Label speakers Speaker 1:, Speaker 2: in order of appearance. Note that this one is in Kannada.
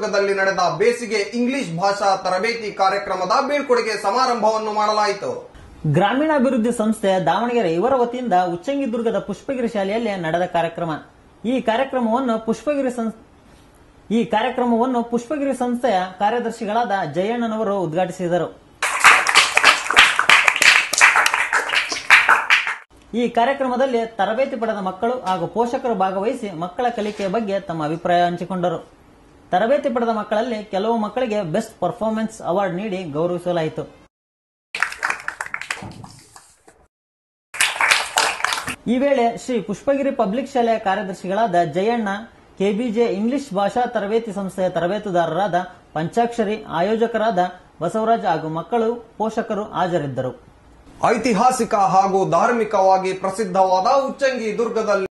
Speaker 1: ದಲ್ಲಿ ನಡೆದ ಬೇಸಿಗೆ ಇಂಗ್ಲಿಷ್ ಭಾಷಾ ತರಬೇತಿ ಕಾರ್ಯಕ್ರಮದ ಬೀಳ್ಕೊಡುಗೆ ಸಮಾರಂಭವನ್ನು ಮಾಡಲಾಯಿತು
Speaker 2: ಗ್ರಾಮೀಣಾಭಿವೃದ್ಧಿ ಸಂಸ್ಥೆ ದಾವಣಗೆರೆ ಇವರ ವತಿಯಿಂದ ಉಚ್ಚಂಗಿದುರ್ಗದ ಪುಷ್ಪಗಿರಿ ಶಾಲೆಯಲ್ಲಿ ನಡೆದ ಕಾರ್ಯಕ್ರಮ ಈ ಕಾರ್ಯಕ್ರಮವನ್ನು ಪುಷ್ಪಗಿರಿ ಸಂ- ಈ ಕಾರ್ಯಕ್ರಮವನ್ನು ಪುಷ್ಪಗಿರಿ ಸಂಸ್ಥೆಯ ಕಾರ್ಯದರ್ಶಿಗಳಾದ ಜಯಣ್ಣನವರು ಉದ್ಘಾಟಿಸಿದರು ಈ ಕಾರ್ಯಕ್ರಮದಲ್ಲಿ ತರಬೇತಿ ಪಡೆದ ಮಕ್ಕಳು ಹಾಗೂ ಪೋಷಕರು ಭಾಗವಹಿಸಿ ಮಕ್ಕಳ ಕಲಿಕೆಯ ಬಗ್ಗೆ ತಮ್ಮ ಅಭಿಪ್ರಾಯ ಹಂಚಿಕೊಂಡರು ತರಬೇತಿ ಪಡೆದ ಮಕ್ಕಳಲ್ಲಿ ಕೆಲವು ಮಕ್ಕಳಿಗೆ ಬೆಸ್ಟ್ ಪರ್ಫಾರ್ಮೆನ್ಸ್ ಅವಾರ್ಡ್ ನೀಡಿ ಗೌರವಿಸಲಾಯಿತು ಈ ವೇಳೆ ಶ್ರೀ ಪುಷ್ಪಗಿರಿ ಪಬ್ಲಿಕ್ ಶಾಲೆಯ ಕಾರ್ಯದರ್ಶಿಗಳಾದ ಜಯಣ್ಣ ಕೆಬಿಜೆ ಇಂಗ್ಲಿಷ್ ಭಾಷಾ ತರಬೇತಿ ಸಂಸ್ಥೆಯ ತರಬೇತುದಾರರಾದ ಪಂಚಾಕ್ಷರಿ ಆಯೋಜಕರಾದ ಬಸವರಾಜ್ ಹಾಗೂ ಮಕ್ಕಳು ಪೋಷಕರು ಹಾಜರಿದ್ದರು
Speaker 1: ಐತಿಹಾಸಿಕ ಹಾಗೂ ಧಾರ್ಮಿಕವಾಗಿ ಪ್ರಸಿದ್ಧವಾದ ಉಚ್ಚಂಗಿ ದುರ್ಗದಲ್ಲಿ